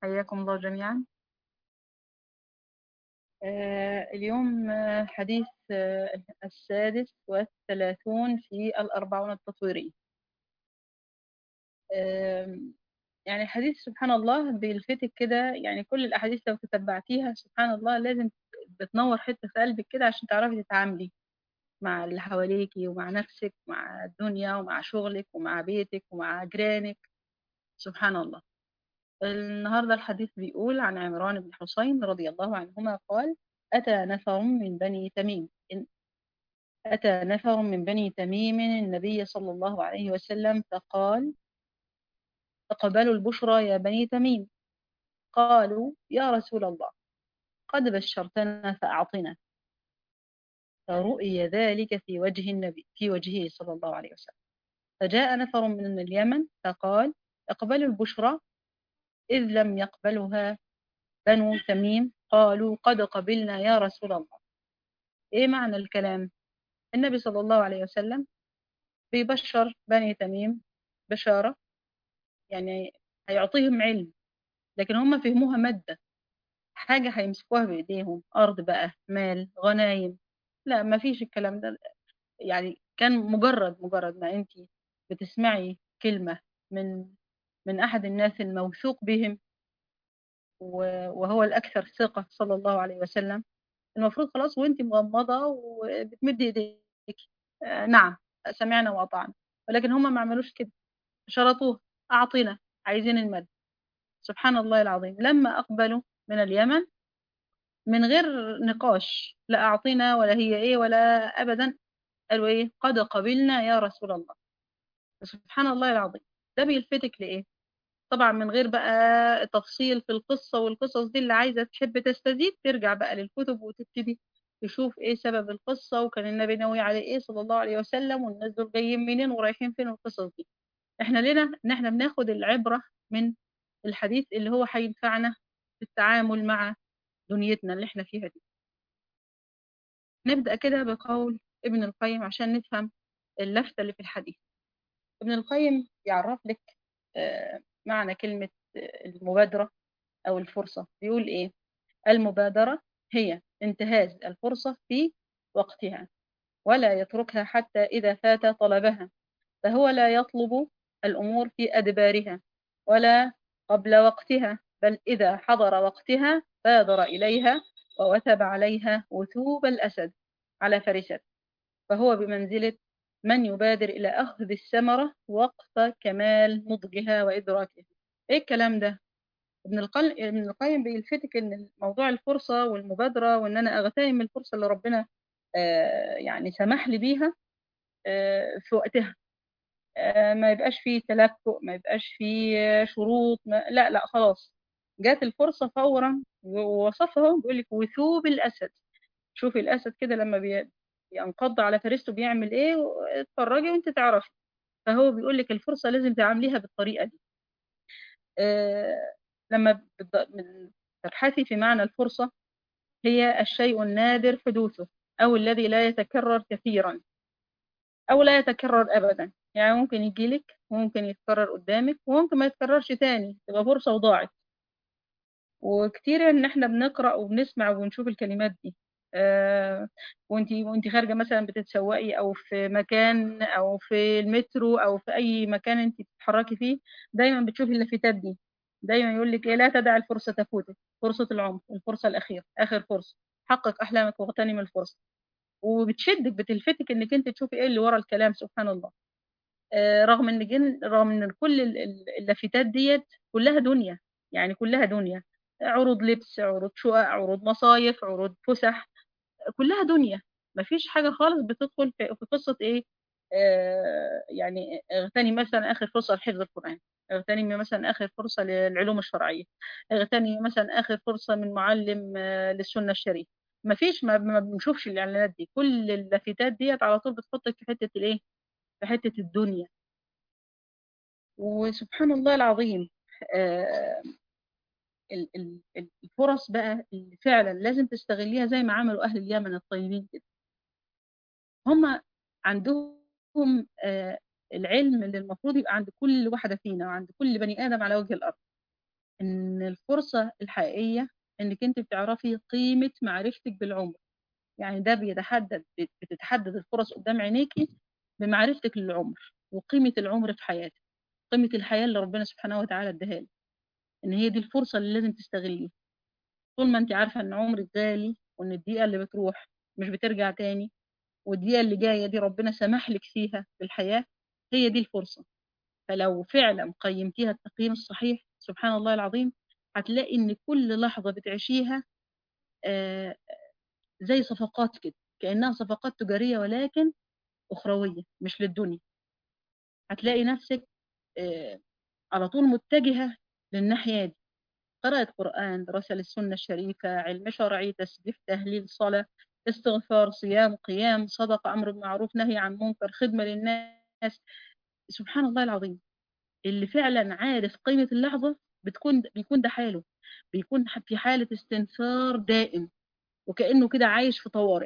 حياكم الله جميعا آه، اليوم آه، حديث آه، السادس والثلاثون في الأربعون التطويرية آم، يعني حديث سبحان الله بيلفتك كده يعني كل الأحاديث لو تتبعتيها سبحان الله لازم بتنور حتة في قلبك كده عشان تعرفي تتعاملي مع اللي حواليكي ومع نفسك ومع الدنيا ومع شغلك ومع بيتك ومع جيرانك سبحان الله النهاردة الحديث بيقول عن عمران بن حسين رضي الله عنهما قال أتى نفر من بني تميم إن- أتى نفر من بني تميم النبي صلى الله عليه وسلم فقال تقبلوا البشرى يا بني تميم قالوا يا رسول الله قد بشرتنا فأعطنا فرؤي ذلك في وجه النبي في وجهه صلى الله عليه وسلم فجاء نفر من اليمن فقال اقبلوا البشرى إذ لم يقبلها بنو تميم قالوا قد قبلنا يا رسول الله إيه معنى الكلام النبي صلى الله عليه وسلم بيبشر بني تميم بشارة يعني هيعطيهم علم لكن هم فهموها مادة حاجة هيمسكوها بإيديهم أرض بقى مال غنايم لا ما فيش الكلام ده يعني كان مجرد مجرد ما أنت بتسمعي كلمة من من أحد الناس الموثوق بهم و- وهو الأكثر ثقة صلى الله عليه وسلم المفروض خلاص وأنت مغمضة وبتمدي إيديك آه، نعم سمعنا وأطعنا ولكن هم ما عملوش كده شرطوه أعطينا عايزين المال سبحان الله العظيم لما أقبلوا من اليمن من غير نقاش لا أعطينا ولا هي إيه ولا أبدا قالوا إيه قد قبلنا يا رسول الله سبحان الله العظيم ده بيلفتك لإيه طبعا من غير بقى تفصيل في القصة والقصص دي اللي عايزة تحب تستزيد ترجع بقى للكتب وتبتدي تشوف ايه سبب القصة وكان النبي ناوي على ايه صلى الله عليه وسلم والناس دول جايين منين ورايحين فين القصص دي احنا لنا ان احنا بناخد العبرة من الحديث اللي هو هينفعنا في التعامل مع دنيتنا اللي احنا فيها دي نبدأ كده بقول ابن القيم عشان نفهم اللفتة اللي في الحديث ابن القيم يعرف لك آه، معنى كلمة آه، المبادرة أو الفرصة بيقول إيه المبادرة هي انتهاز الفرصة في وقتها ولا يتركها حتى إذا فات طلبها فهو لا يطلب الأمور في أدبارها ولا قبل وقتها بل إذا حضر وقتها بادر إليها ووثب عليها وثوب الأسد على فرسته فهو بمنزلة من يبادر إلى أخذ الثمرة وقت كمال نضجها وإدراكها إيه الكلام ده؟ ابن القيم ابن القيم بيلفتك ان موضوع الفرصه والمبادره وان انا اغتنم الفرصه اللي ربنا آه، يعني سمح لي بيها آه، في وقتها آه، ما يبقاش فيه تلكؤ ما يبقاش فيه آه، شروط ما لا لا خلاص جات الفرصه فورا ووصفها بيقول لك وثوب الاسد شوفي الاسد كده لما بي- بينقض على فريسته بيعمل ايه اتفرجي وانت تعرفي فهو بيقول لك الفرصه لازم تعامليها بالطريقه دي آه، لما بت- من- تبحثي في معنى الفرصة هي الشيء النادر حدوثه أو الذي لا يتكرر كثيرا أو لا يتكرر أبدا يعني ممكن يجيلك وممكن يتكرر قدامك وممكن ما يتكررش تاني تبقى فرصة وضاعت وكتير ان احنا بنقرأ وبنسمع وبنشوف الكلمات دي آه وانتي وانتي خارجة مثلا بتتسوقي او في مكان او في المترو او في اي مكان انتي بتتحركي فيه دايما بتشوفي اللافتات دي دايما يقول لك ايه لا تدع الفرصة تفوتك فرصة العمر الفرصة الأخيرة آخر فرصة حقق أحلامك واغتنم الفرصة وبتشدك بتلفتك انك انت تشوفي ايه اللي ورا الكلام سبحان الله آه رغم ان جن رغم ان كل ال- ال- اللافتات ديت كلها دنيا يعني كلها دنيا عروض لبس عروض شقق عروض مصايف عروض فسح كلها دنيا مفيش حاجة خالص بتدخل في في قصة ايه آه يعني اغتني مثلا اخر فرصة لحفظ القرآن اغتني مثلا اخر فرصة للعلوم الشرعية اغتني مثلا اخر فرصة من معلم آه للسنة الشريفة مفيش ما, ما بنشوفش الاعلانات دي كل اللافتات ديت على طول بتحطك في حتة الايه في حتة الدنيا وسبحان الله العظيم آه ال- ال- ال- الفرص بقى اللي فعلا لازم تستغليها زي ما عملوا أهل اليمن الطيبين كده هم عندهم آه، العلم اللي المفروض يبقى عند كل واحدة فينا وعند كل بني آدم على وجه الأرض ان الفرصة الحقيقية انك انت بتعرفي قيمة معرفتك بالعمر يعني ده بيتحدد بتتحدد الفرص قدام عينيكي بمعرفتك للعمر وقيمة العمر في حياتك قيمة الحياة اللي ربنا سبحانه وتعالى اداها لك ان هي دي الفرصة اللي لازم تستغليها طول ما انت عارفة ان عمرك غالي وان الدقيقة اللي بتروح مش بترجع تاني والدقيقة اللي جاية دي ربنا سمح لك فيها في الحياة هي دي الفرصة فلو فعلا قيمتيها التقييم الصحيح سبحان الله العظيم هتلاقي ان كل لحظة بتعيشيها آه زي صفقات كده كأنها صفقات تجارية ولكن أخروية مش للدنيا هتلاقي نفسك آه على طول متجهة للناحية دي قراءة قرآن دراسة للسنة الشريفة علم شرعي تسبيح تهليل صلاة استغفار صيام قيام صدقة أمر بالمعروف نهي عن منكر خدمة للناس سبحان الله العظيم اللي فعلا عارف قيمة اللحظة بتكون بيكون ده حاله بيكون في حالة استنفار دائم وكأنه كده عايش في طوارئ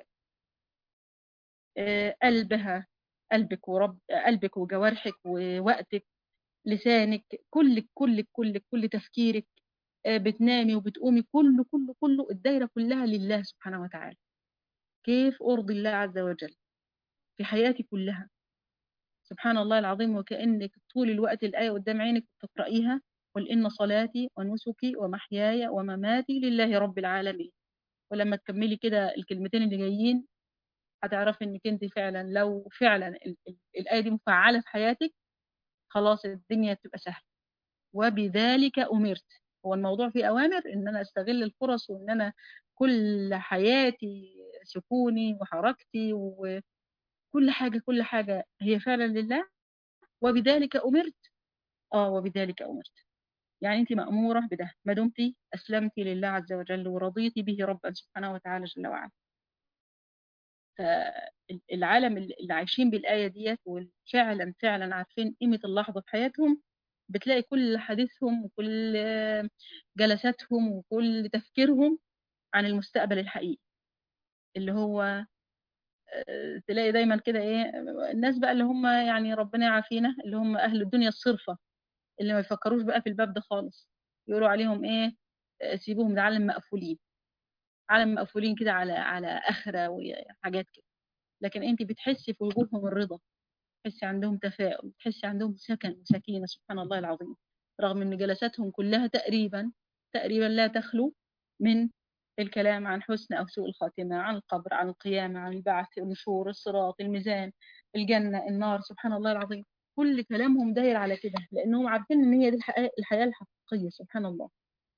قلبها قلبك ورب قلبك وجوارحك ووقتك لسانك كلك كلك كلك كل تفكيرك بتنامي وبتقومي كله كله كله الدايرة كلها لله سبحانه وتعالى كيف أرضي الله عز وجل في حياتي كلها سبحان الله العظيم وكأنك طول الوقت الآية قدام عينك تقرأيها قل إن صلاتي ونسكي ومحياي ومماتي لله رب العالمين ولما تكملي كده الكلمتين اللي جايين هتعرفي انك انت فعلا لو فعلا ال ال الآية دي مفعلة في حياتك خلاص الدنيا تبقى سهلة وبذلك أمرت هو الموضوع فيه أوامر إن أنا أستغل الفرص وإن أنا كل حياتي سكوني وحركتي وكل حاجة كل حاجة هي فعلا لله وبذلك أمرت آه وبذلك أمرت يعني أنت مأمورة بده ما دمتي أسلمتي لله عز وجل ورضيتي به ربا سبحانه وتعالى جل وعلا فالعالم اللي عايشين بالآية ديت وفعلا فعلا عارفين قيمة اللحظة في حياتهم بتلاقي كل حديثهم وكل جلساتهم وكل تفكيرهم عن المستقبل الحقيقي اللي هو تلاقي دايما كده ايه الناس بقى اللي هم يعني ربنا يعافينا اللي هم اهل الدنيا الصرفة اللي ما يفكروش بقى في الباب ده خالص يقولوا عليهم ايه سيبوهم ده عالم مقفولين عالم مقفولين كده على على اخره وحاجات كده لكن انت بتحسي في وجوههم الرضا تحسي عندهم تفاؤل تحسي عندهم سكن وسكينة سبحان الله العظيم رغم ان جلساتهم كلها تقريبا تقريبا لا تخلو من الكلام عن حسن أو سوء الخاتمة عن القبر عن القيامة عن البعث النشور الصراط الميزان الجنة النار سبحان الله العظيم كل كلامهم داير على كده لأنهم عارفين إن هي دي الحياة الحقيقية سبحان الله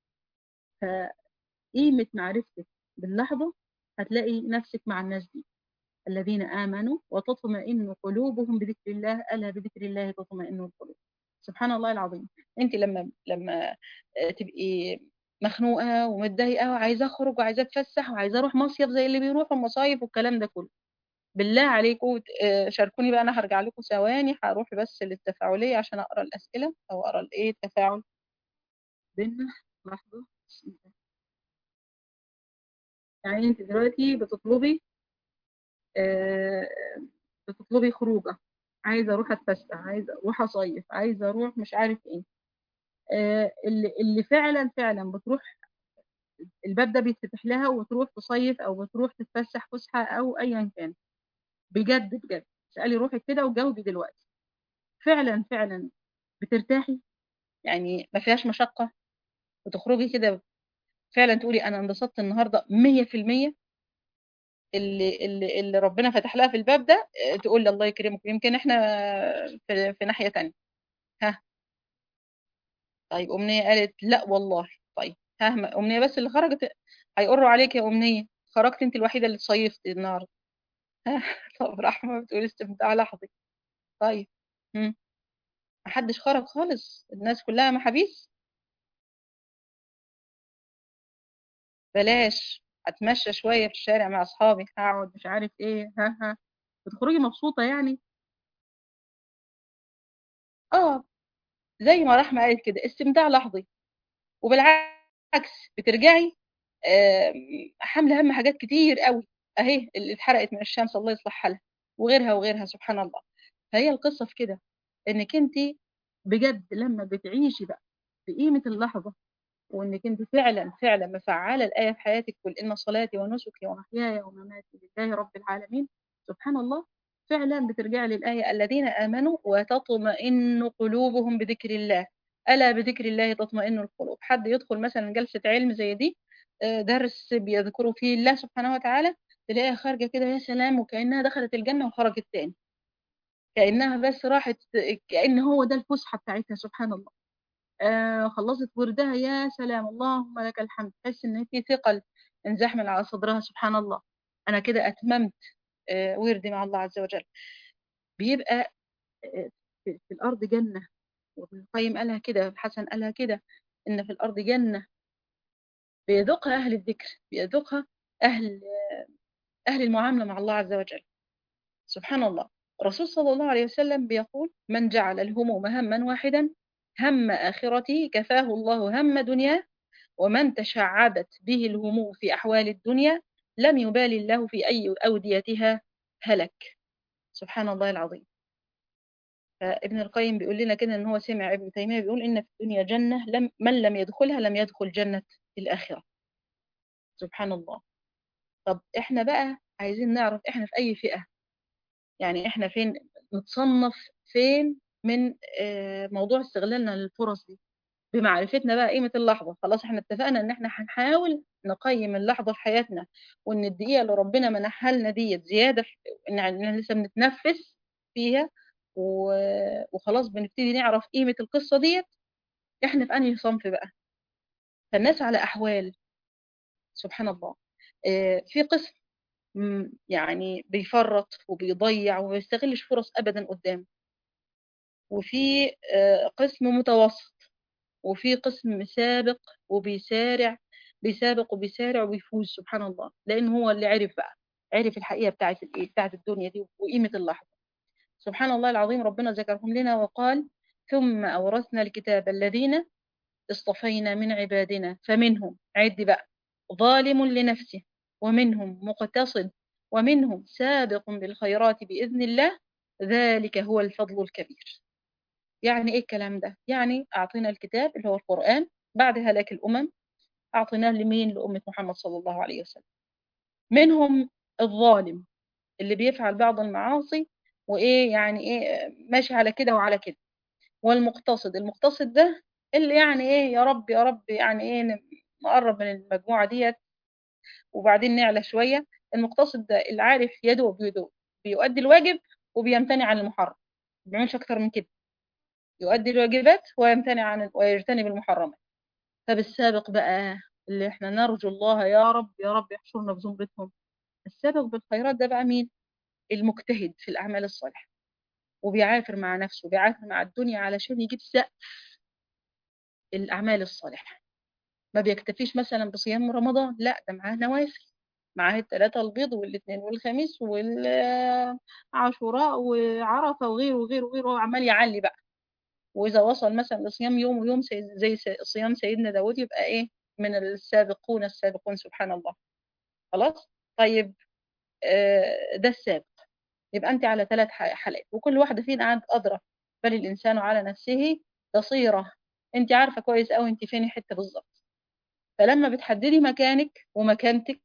فقيمة معرفتك باللحظة هتلاقي نفسك مع الناس دي الذين آمنوا وتطمئن قلوبهم بذكر الله ألا بذكر الله تطمئن القلوب سبحان الله العظيم انت لما لما تبقي مخنوقه ومتضايقه وعايزه اخرج وعايزه اتفسح وعايزه اروح مصيف زي اللي بيروحوا المصايف والكلام ده كله بالله عليكم شاركوني بقى انا هرجع لكم ثواني هروح بس للتفاعليه عشان اقرا الاسئله او اقرا الايه التفاعل بينا لحظه يعني انت دلوقتي بتطلبي بتطلبي خروجه عايزه اروح اتفسح عايزه اروح اصيف عايزه اروح مش عارف ايه اللي اللي فعلا فعلا بتروح الباب ده بيتفتح لها وتروح تصيف او بتروح تتفسح فسحه او ايا كان بجد بجد اسالي روحك كده وجاوبي دلوقتي فعلا فعلا بترتاحي يعني ما فيهاش مشقه وتخرجي كده فعلا تقولي انا انبسطت النهارده 100% اللي اللي اللي ربنا فتح لها في الباب ده تقول لي الله يكرمك يمكن احنا في, في ناحيه تانية ها طيب أمنية قالت لا والله طيب ها أمنية بس اللي خرجت هيقروا عليك يا أمنية خرجت أنت الوحيدة اللي صيفتي النهاردة ها طب رحمة بتقول استمتاع لحظي طيب هم. محدش خرج خالص الناس كلها محابيس بلاش اتمشى شوية في الشارع مع اصحابي هقعد مش عارف ايه ها ها بتخرجي مبسوطة يعني اه زي ما رحمة قالت كده استمتاع لحظي وبالعكس بترجعي حاملة هم حاجات كتير قوي اهي اللي اتحرقت من الشمس الله يصلح حالها وغيرها وغيرها سبحان الله فهي القصة في كده انك انت بجد لما بتعيشي بقى بقيمة اللحظة وانك انت فعلا فعلا مفعله الايه في حياتك قل ان صلاتي ونسكي ومحياي ومماتي لله رب العالمين سبحان الله فعلا بترجع للايه الذين امنوا وتطمئن قلوبهم بذكر الله الا بذكر الله تطمئن القلوب حد يدخل مثلا جلسه علم زي دي آه، درس بيذكروا فيه الله سبحانه وتعالى تلاقيها خارجه كده يا سلام وكانها دخلت الجنه وخرجت تاني كانها بس راحت كان هو ده الفسحه بتاعتها سبحان الله آه خلصت وردها يا سلام اللهم لك الحمد تحس ان في ثقل انزحمل على صدرها سبحان الله انا كده اتممت آه وردي مع الله عز وجل بيبقى آه في, في الارض جنه وابن القيم قالها كده حسن قالها كده ان في الارض جنه بيذوقها اهل الذكر بيذوقها اهل اهل المعامله مع الله عز وجل سبحان الله الرسول صلى الله عليه وسلم بيقول من جعل الهموم هما واحدا هم آخرته كفاه الله هم دنياه ومن تشعبت به الهموم في أحوال الدنيا لم يبال الله في أي أوديتها هلك سبحان الله العظيم فابن القيم بيقول لنا كده ان هو سمع ابن تيمية بيقول ان في الدنيا جنة لم من لم يدخلها لم يدخل جنة الآخرة سبحان الله طب احنا بقى عايزين نعرف احنا في اي فئة يعني احنا فين نتصنف فين من موضوع استغلالنا للفرص دي بمعرفتنا بقى قيمة اللحظة خلاص احنا اتفقنا ان احنا هنحاول نقيم اللحظة في حياتنا وان الدقيقة اللي ربنا منحها لنا ديت زيادة في ان لسه بنتنفس فيها وخلاص بنبتدي نعرف قيمة القصة ديت احنا في انهي صنف بقى فالناس على احوال سبحان الله في قسم يعني بيفرط وبيضيع وما بيستغلش فرص ابدا قدامه وفي قسم متوسط وفي قسم سابق وبيسارع بيسابق وبيسارع وبيفوز سبحان الله لان هو اللي عرف بقى عرف الحقيقه بتاعت الايه بتاعت الدنيا دي وقيمه اللحظه سبحان الله العظيم ربنا ذكرهم لنا وقال ثم اورثنا الكتاب الذين اصطفينا من عبادنا فمنهم عد بقى ظالم لنفسه ومنهم مقتصد ومنهم سابق بالخيرات باذن الله ذلك هو الفضل الكبير يعني ايه الكلام ده يعني اعطينا الكتاب اللي هو القرآن بعد هلاك الامم اعطيناه لمين لأمة محمد صلى الله عليه وسلم منهم الظالم اللي بيفعل بعض المعاصي وايه يعني ايه ماشي على كده وعلى كده والمقتصد المقتصد ده اللي يعني ايه يا رب يا رب يعني ايه نقرب من المجموعة ديت وبعدين نعلى شوية المقتصد ده اللي عارف يدوب بيدوب بيؤدي الواجب وبيمتنع عن المحرم ما بيعملش اكتر من كده يؤدي الواجبات ويمتنع عن ويجتنب المحرمات فبالسابق بقى اللي احنا نرجو الله يا رب يا رب يحشرنا بزمرتهم السابق بالخيرات ده بقى مين المجتهد في الأعمال الصالحة وبيعافر مع نفسه وبيعافر مع الدنيا علشان يجيب سقف الأعمال الصالحة ما بيكتفيش مثلا بصيام رمضان لا ده معاه نوافل معاه الثلاثة البيض والاثنين والخميس والعاشوراء وعرفة وغيره وغيره وغيره عمال يعلي بقى وإذا وصل مثلا لصيام يوم ويوم زي صيام سيدنا داود يبقى إيه من السابقون السابقون سبحان الله خلاص طيب ده السابق يبقى أنت على ثلاث حالات وكل واحدة فينا قاعد أدرى بل الإنسان على نفسه بصيرة أنت عارفة كويس أوي أنت فين حتة بالظبط فلما بتحددي مكانك ومكانتك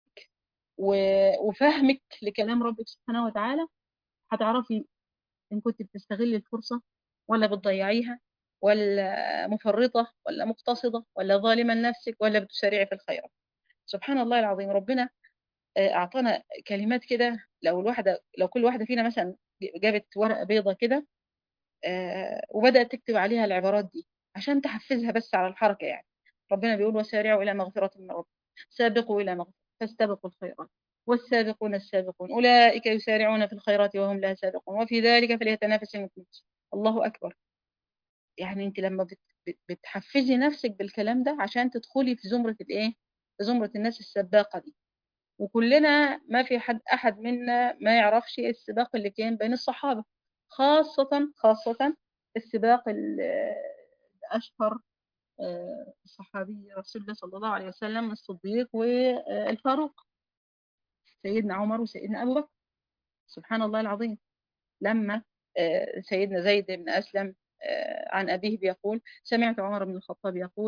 وفهمك لكلام ربك سبحانه وتعالى هتعرفي إن كنت بتستغلي الفرصة ولا بتضيعيها ولا مفرطة ولا مقتصدة ولا ظالمة لنفسك ولا بتسارعي في الخيرات سبحان الله العظيم ربنا أعطانا كلمات كده لو الواحدة لو كل واحدة فينا مثلا جابت ورقة بيضة كده وبدأت تكتب عليها العبارات دي عشان تحفزها بس على الحركة يعني ربنا بيقول وسارعوا إلى مغفرة من ربكم سابقوا إلى مغفرة فاستبقوا الخيرات والسابقون السابقون أولئك يسارعون في الخيرات وهم لها سابقون وفي ذلك فليتنافس المتنافسون الله أكبر يعني أنت لما بتحفزي نفسك بالكلام ده عشان تدخلي في زمرة الإيه في زمرة الناس السباقة دي وكلنا ما في حد أحد منا ما يعرفش السباق اللي كان بين الصحابة خاصة خاصة السباق الأشهر الصحابي رسول الله صلى الله عليه وسلم الصديق والفاروق سيدنا عمر وسيدنا أبو بكر سبحان الله العظيم لما سيدنا زيد بن أسلم عن أبيه بيقول سمعت عمر بن الخطاب يقول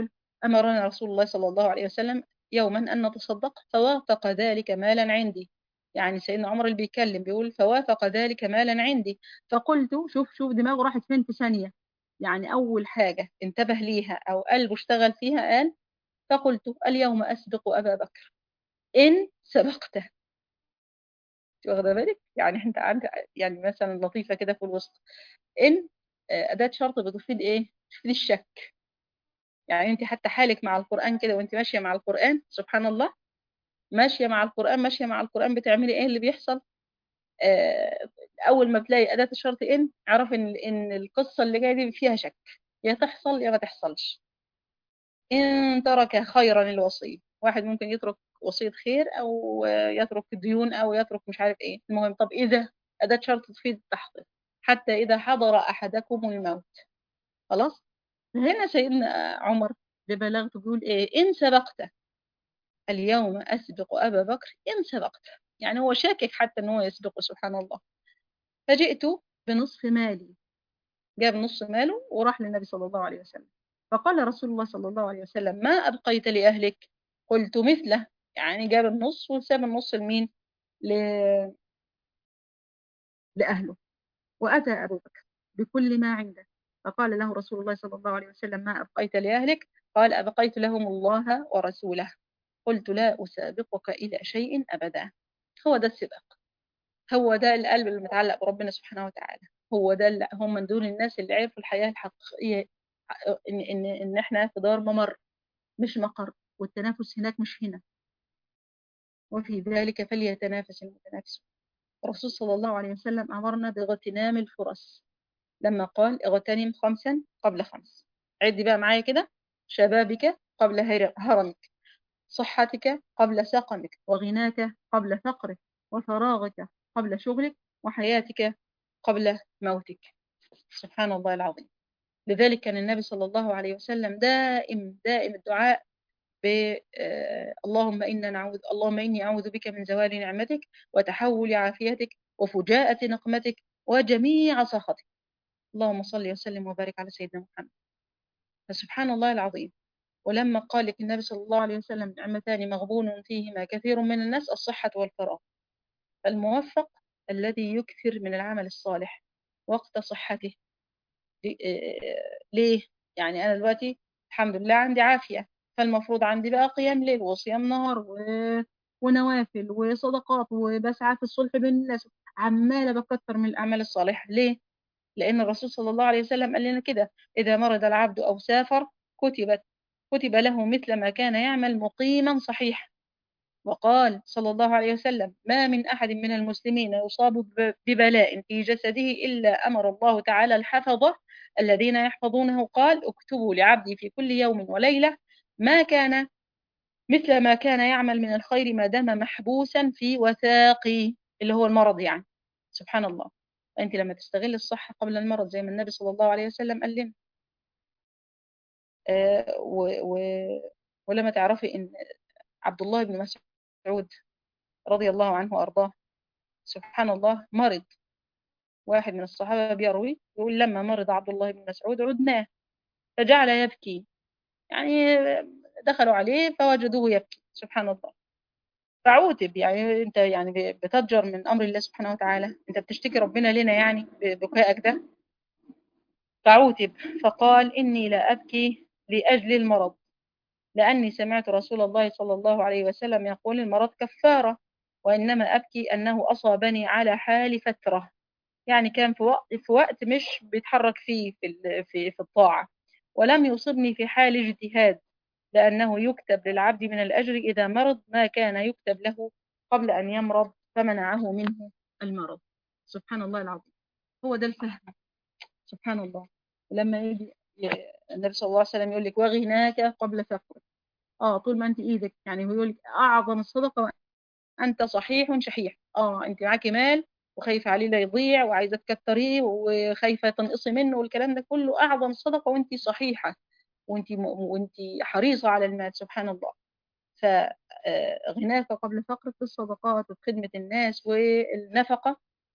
أمرنا رسول الله صلى الله عليه وسلم يوما أن نتصدق فوافق ذلك مالا عندي يعني سيدنا عمر اللي بيتكلم بيقول فوافق ذلك مالا عندي فقلت شوف شوف دماغه راحت فين في ثانية يعني أول حاجة انتبه ليها أو قلبه اشتغل فيها قال فقلت اليوم أسبق أبا بكر إن سبقته واخده بالك يعني انت عندك يعني مثلا لطيفه كده في الوسط ان اداه شرط بتفيد ايه تفيد الشك يعني انت حتى حالك مع القران كده وانت ماشيه مع القران سبحان الله ماشيه مع القران ماشيه مع القران بتعملي ايه اللي بيحصل آه اول ما تلاقي اداه الشرط ان اعرف ان ان القصه اللي جايه دي فيها شك يا تحصل يا ما تحصلش ان ترك خيرا الوصي واحد ممكن يترك وصية خير أو يترك ديون أو يترك مش عارف إيه المهم طب إذا أداة شرط تفيد التحقيق حتى إذا حضر أحدكم الموت خلاص هنا سيدنا عمر ببلاغته بيقول إيه إن سبقت اليوم أسبق أبا بكر إن سبقت يعني هو شاكك حتى أنه يسبقه سبحان الله فجئت بنصف مالي جاب نص ماله وراح للنبي صلى الله عليه وسلم فقال رسول الله صلى الله عليه وسلم ما أبقيت لأهلك قلت مثله يعني جاب النص وساب النص لمين ل... لأهله وأتى أبو بكر بكل ما عنده فقال له رسول الله صلى الله عليه وسلم ما أبقيت لأهلك قال أبقيت لهم الله ورسوله قلت لا أسابقك إلى شيء أبدا هو ده السباق هو ده القلب اللي متعلق بربنا سبحانه وتعالى هو ده اللي هم من دون الناس اللي عرفوا الحياة الحقيقية إن, إن, إن إحنا في دار ممر مش مقر والتنافس هناك مش هنا وفي ذلك فليتنافس المتنافسون الرسول صلى الله عليه وسلم أمرنا باغتنام الفرص لما قال اغتنم خمسا قبل خمس عد بقى معايا كده شبابك قبل هرمك صحتك قبل سقمك وغناك قبل فقرك وفراغك قبل شغلك وحياتك قبل موتك سبحان الله العظيم لذلك كان النبي صلى الله عليه وسلم دائم دائم الدعاء ب اللهم إنا نعوذ اللهم إني أعوذ بك من زوال نعمتك وتحول عافيتك وفجاءة نقمتك وجميع سخطك اللهم صل وسلم وبارك على سيدنا محمد فسبحان الله العظيم ولما قال لك النبي صلى الله عليه وسلم نعمتان مغبون فيهما كثير من الناس الصحة والفراغ الموفق الذي يكثر من العمل الصالح وقت صحته ليه يعني أنا دلوقتي الحمد لله عندي عافية فالمفروض عندي بقى قيام ليل وصيام نهار و... ونوافل وصدقات وبسعى في الصلح بين الناس عمالة بكتر من الأعمال الصالحة ليه؟ لأن الرسول صلى الله عليه وسلم قال لنا كده إذا مرض العبد أو سافر كتبت كتب له مثل ما كان يعمل مقيما صحيحا وقال صلى الله عليه وسلم ما من أحد من المسلمين يصاب ببلاء في جسده إلا أمر الله تعالى الحفظة الذين يحفظونه قال اكتبوا لعبدي في كل يوم وليلة ما كان مثل ما كان يعمل من الخير ما دام محبوسا في وثاقي اللي هو المرض يعني سبحان الله أنت لما تستغل الصحة قبل المرض زي ما النبي صلى الله عليه وسلم قال لنا آه و و ولما تعرفي إن عبد الله بن مسعود رضي الله عنه وأرضاه سبحان الله مرض واحد من الصحابة بيروي يقول لما مرض عبد الله بن مسعود عدناه فجعل يبكي يعني دخلوا عليه فوجدوه يبكي سبحان الله فعوتب يعني انت يعني بتضجر من امر الله سبحانه وتعالى انت بتشتكي ربنا لنا يعني ببكائك ده فعوتب فقال اني لا ابكي لاجل المرض لاني سمعت رسول الله صلى الله عليه وسلم يقول المرض كفاره وانما ابكي انه اصابني على حال فتره يعني كان في وقت في وقت مش بيتحرك فيه في في في الطاعه ولم يصبني في حال اجتهاد لأنه يكتب للعبد من الأجر إذا مرض ما كان يكتب له قبل أن يمرض فمنعه منه المرض سبحان الله العظيم هو ده الفهم سبحان الله لما يجي النبي صلى الله عليه وسلم يقول لك وغناك قبل فقرك اه طول ما انت ايدك يعني هو يقول لك اعظم الصدقه انت صحيح شحيح اه انت معاكي مال وخايفه عليه لا يضيع وعايزه تكتريه وخايفه تنقصي منه والكلام ده كله اعظم الصدقه وانت صحيحه وانت وانت حريصه على المال سبحان الله فغناك قبل فقرك في الصدقات وفي خدمه الناس والنفقه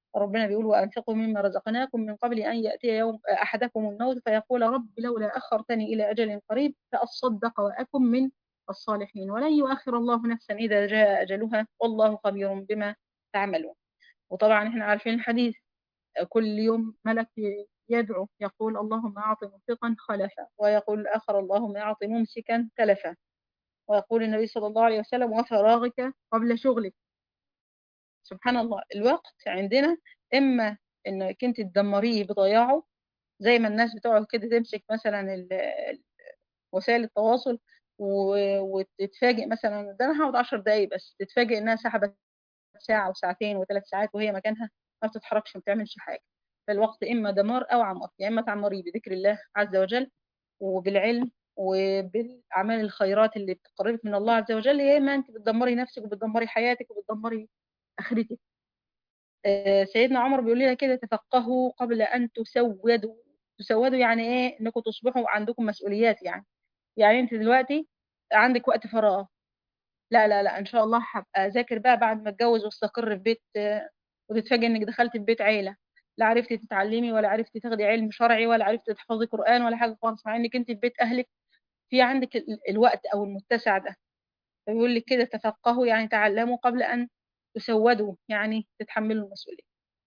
ربنا بيقول وأنفقوا مما رزقناكم من قبل أن يأتي يوم أحدكم الموت فيقول رب لولا أخرتني إلى أجل قريب فأصدق وأكن من الصالحين ولن يؤخر الله نفسا إذا جاء أجلها والله خبير بما تعملون وطبعا احنا عارفين الحديث كل يوم ملك يدعو يقول اللهم أعط منفقا خلفا ويقول الآخر اللهم أعط ممسكا تلفا ويقول النبي صلى الله عليه وسلم وفراغك قبل شغلك سبحان الله الوقت عندنا إما إنك أنت تدمريه بضياعه زي ما الناس بتقعد كده تمسك مثلا ال- ال- وسائل التواصل و- وتتفاجئ مثلا ده انا هقعد 10 دقايق بس تتفاجئ انها سحبت ساعة وساعتين وثلاث ساعات وهي مكانها ما بتتحركش ما بتعملش حاجة فالوقت إما دمار أو عمار يا إما تعمريه بذكر الله عز وجل وبالعلم وبالأعمال الخيرات اللي بتقربك من الله عز وجل يا إما أنت بتدمري نفسك وبتدمري حياتك وبتدمري آخرتك آه، سيدنا عمر بيقول لنا كده تفقهوا قبل أن تسودوا تسودوا يعني إيه إنكم تصبحوا عندكم مسؤوليات يعني يعني أنت دلوقتي عندك وقت فراغ لا لا لا ان شاء الله هبقى اذاكر بقى بعد ما اتجوز واستقر في بيت آه، وتتفاجئ انك دخلت في بيت عيله لا عرفتي تتعلمي ولا عرفتي تاخدي علم شرعي ولا عرفتي تحفظي قران ولا حاجه خالص مع انك انت في بيت اهلك في عندك ال- الوقت او المتسع ده فيقول لك كده تفقهوا يعني تعلموا قبل ان تسودوا يعني تتحملوا المسؤوليه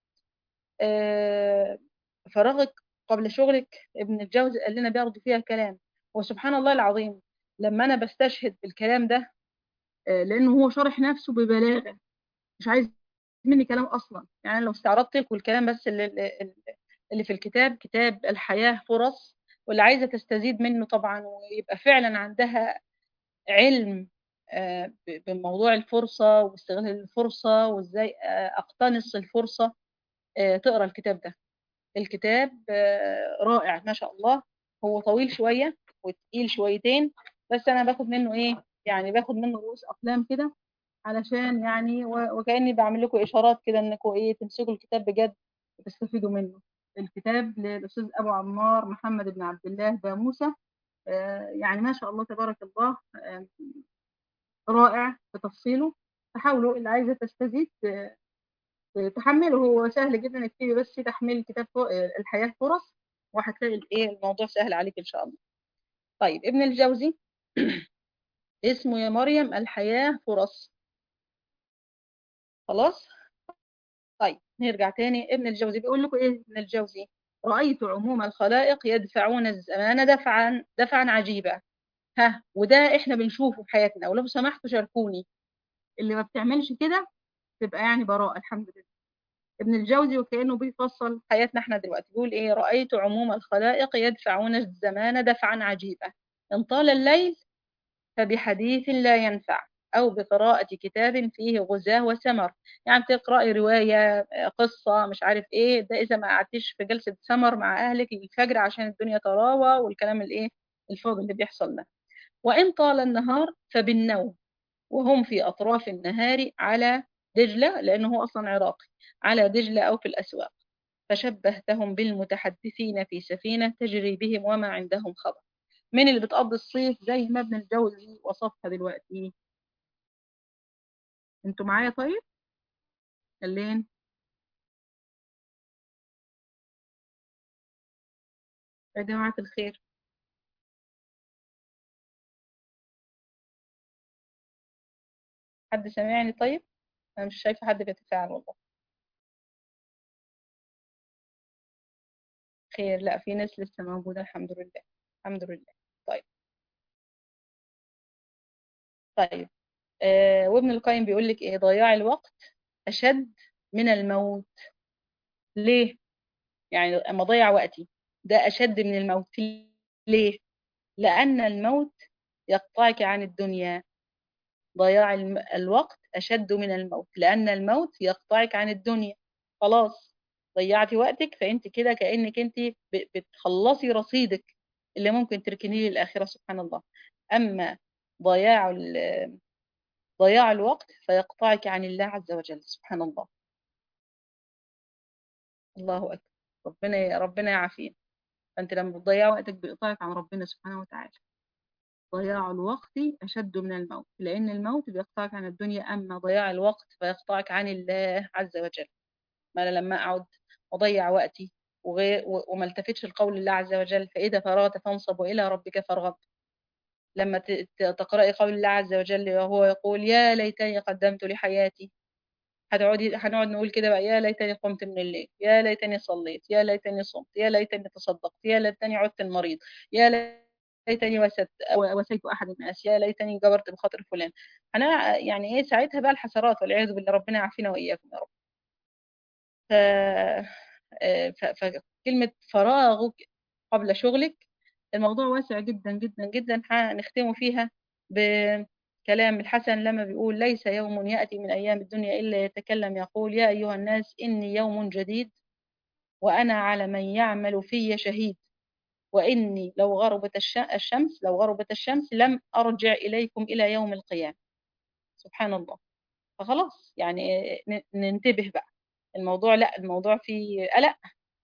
آه، فراغك قبل شغلك ابن الجوزي قال لنا برضه فيها كلام وسبحان الله العظيم لما انا بستشهد بالكلام ده آه، لانه هو شارح نفسه ببلاغه مش عايز مني كلام اصلا يعني لو استعرضت لكم الكلام بس اللي, اللي اللي في الكتاب كتاب الحياة فرص واللي عايزة تستزيد منه طبعا ويبقى فعلا عندها علم آه، ب- بموضوع الفرصة واستغلال الفرصة وازاي آه، اقتنص الفرصة آه، تقرا الكتاب ده الكتاب آه، رائع ما شاء الله هو طويل شوية وتقيل شويتين بس انا باخد منه ايه يعني باخد منه رؤوس اقلام كده علشان يعني و- وكأني بعمل لكم إشارات كده إنكم إيه تمسكوا الكتاب بجد وتستفيدوا منه الكتاب للأستاذ أبو عمار محمد بن عبد الله باموسة آه، يعني ما شاء الله تبارك الله آه، رائع في تفصيله فحاولوا اللي عايزة تستزيد آه، تحمله هو سهل جدا اكتبي بس تحميل كتاب ف- آه، الحياة فرص وهتلاقي الايه الموضوع سهل عليك ان شاء الله طيب ابن الجوزي اسمه يا مريم الحياة فرص خلاص طيب نرجع تاني ابن الجوزي بيقول لكم ايه ابن الجوزي رأيت عموم الخلائق يدفعون الزمان دفعا دفعا عجيبا ها وده احنا بنشوفه في حياتنا ولو سمحتوا شاركوني اللي ما بتعملش كده تبقى يعني براءة الحمد لله ابن الجوزي وكأنه بيفصل حياتنا احنا دلوقتي بيقول ايه رأيت عموم الخلائق يدفعون الزمان دفعا عجيبا إن طال الليل فبحديث لا ينفع أو بقراءة كتاب فيه غزاة وسمر يعني تقرأي رواية قصة مش عارف إيه ده إذا ما قعدتيش في جلسة سمر مع أهلك الفجر عشان الدنيا تراوى والكلام الإيه الفاضي اللي بيحصل ده وإن طال النهار فبالنوم وهم في أطراف النهار على دجلة لأنه هو أصلا عراقي على دجلة أو في الأسواق فشبهتهم بالمتحدثين في سفينة تجري بهم وما عندهم خبر من اللي بتقضي الصيف زي ما ابن الجوزي وصفها دلوقتي انتوا معايا طيب اللين يا جماعة الخير حد سامعني طيب انا مش شايفة حد بيتفاعل والله خير لا في ناس لسه موجودة الحمد لله الحمد لله طيب طيب آه وابن القيم بيقول لك ايه ضياع الوقت اشد من الموت ليه يعني اما اضيع وقتي ده اشد من الموت ليه لان الموت يقطعك عن الدنيا ضياع الم- الوقت اشد من الموت لان الموت يقطعك عن الدنيا خلاص ضيعتي وقتك فانت كده كانك انت ب- بتخلصي رصيدك اللي ممكن تركنيه للاخره سبحان الله اما ضياع ال- ضياع الوقت فيقطعك عن الله عز وجل سبحان الله الله اكبر ربنا ربنا يعافينا فانت لما بتضيع وقتك بيقطعك عن ربنا سبحانه وتعالى ضياع الوقت أشد من الموت لأن الموت بيقطعك عن الدنيا أما ضياع الوقت فيقطعك عن الله عز وجل ما أنا لما أقعد وأضيع وقتي وغير وما التفتش لقول الله عز وجل فإذا فرغت فانصب وإلى ربك فارغب لما تقرأي قول الله عز وجل وهو يقول يا ليتني قدمت لحياتي هتقعدي هنقعد نقول كده بقى يا ليتني قمت من الليل يا ليتني صليت يا ليتني صمت يا ليتني تصدقت يا ليتني عدت المريض يا ليتني وسدت وسيت احد الناس يا ليتني جبرت بخاطر فلان انا يعني ايه ساعتها بقى الحسرات والعياذ بالله ربنا يعافينا واياكم يا رب ف... فكلمه فراغك قبل شغلك الموضوع واسع جدا جدا جدا هنختمه فيها بكلام الحسن لما بيقول ليس يوم يأتي من أيام الدنيا إلا يتكلم يقول يا أيها الناس إني يوم جديد وأنا على من يعمل في شهيد وإني لو غربت الشمس لو غربت الشمس لم أرجع إليكم إلى يوم القيامة سبحان الله فخلاص يعني ننتبه بقى الموضوع لا الموضوع فيه قلق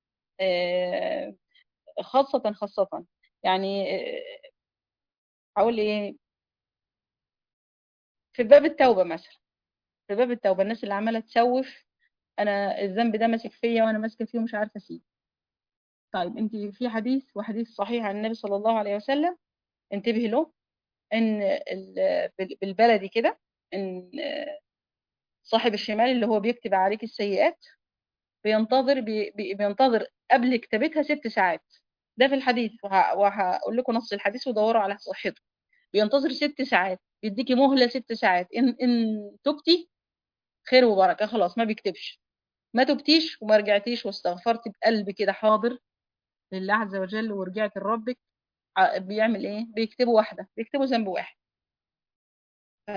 خاصة خاصة يعني هقول ايه في باب التوبة مثلا في باب التوبة الناس اللي عمالة تسوف انا الذنب ده ماسك فيا وانا ماسكه فيه ومش عارفه اسيب طيب انت في حديث وحديث صحيح عن النبي صلى الله عليه وسلم انتبهي له ان بالبلدي كده ان صاحب الشمال اللي هو بيكتب عليك السيئات بينتظر بي بينتظر قبل كتابتها ست ساعات ده في الحديث وهقول لكم نص الحديث ودوروا على صحته بينتظر ست ساعات بيديكي مهله ست ساعات ان ان تبتي خير وبركه خلاص ما بيكتبش ما تبتيش وما رجعتيش واستغفرتي بقلب كده حاضر لله عز وجل ورجعت لربك بيعمل ايه بيكتبوا واحده بيكتبوا ذنب واحد ف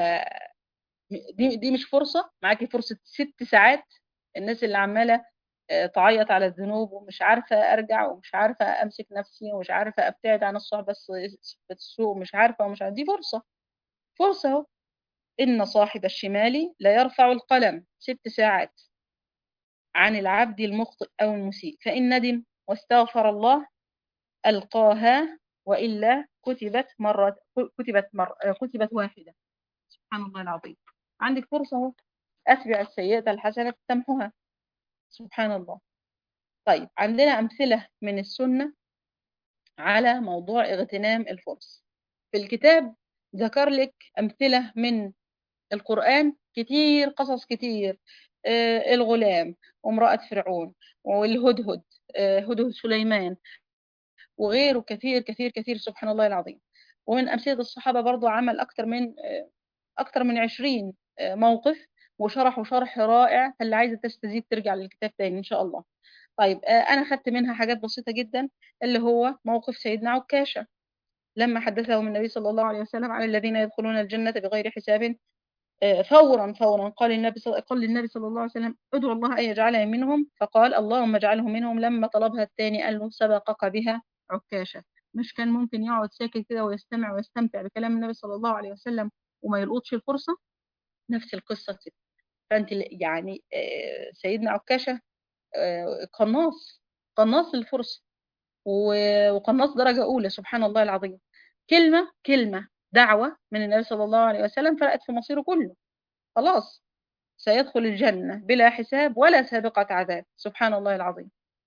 دي دي مش فرصه معاكي فرصه ست ساعات الناس اللي عماله تعيط على الذنوب ومش عارفة أرجع ومش عارفة أمسك نفسي ومش عارفة أبتعد عن الصحبة السوء ومش عارفة ومش عارفة دي فرصة فرصة اهو إن صاحب الشمال لا يرفع القلم ست ساعات عن العبد المخطئ أو المسيء فإن ندم واستغفر الله ألقاها وإلا كتبت مرة كتبت مرة كتبت واحدة سبحان الله العظيم عندك فرصة اهو أتبع السيئة الحسنة تمحها سبحان الله طيب عندنا أمثلة من السنة على موضوع اغتنام الفرص في الكتاب ذكر لك أمثلة من القرآن كتير قصص كتير آه الغلام وامرأة فرعون والهدهد آه هدهد سليمان وغيره كثير كثير كثير سبحان الله العظيم ومن أمثلة الصحابة برضو عمل أكثر من آه أكثر من عشرين موقف وشرحوا شرح رائع فاللي عايزة تستزيد ترجع للكتاب تاني إن شاء الله طيب أنا خدت منها حاجات بسيطة جدا اللي هو موقف سيدنا عكاشة لما حدثهم النبي صلى الله عليه وسلم عن الذين يدخلون الجنة بغير حساب فورا فورا قال النبي صلى قال للنبي صلى الله عليه وسلم ادعو الله أن يجعلها منهم فقال اللهم اجعله منهم لما طلبها الثاني قال له سبقك بها عكاشة مش كان ممكن يقعد ساكت كده ويستمع ويستمتع بكلام النبي صلى الله عليه وسلم وما يلقطش الفرصة نفس القصة كده فأنت يعني سيدنا عكاشة قناص قناص الفرصة وقناص درجة أولى سبحان الله العظيم كلمة كلمة دعوة من النبي صلى الله عليه وسلم فرقت في مصيره كله خلاص سيدخل الجنة بلا حساب ولا سابقة عذاب سبحان الله العظيم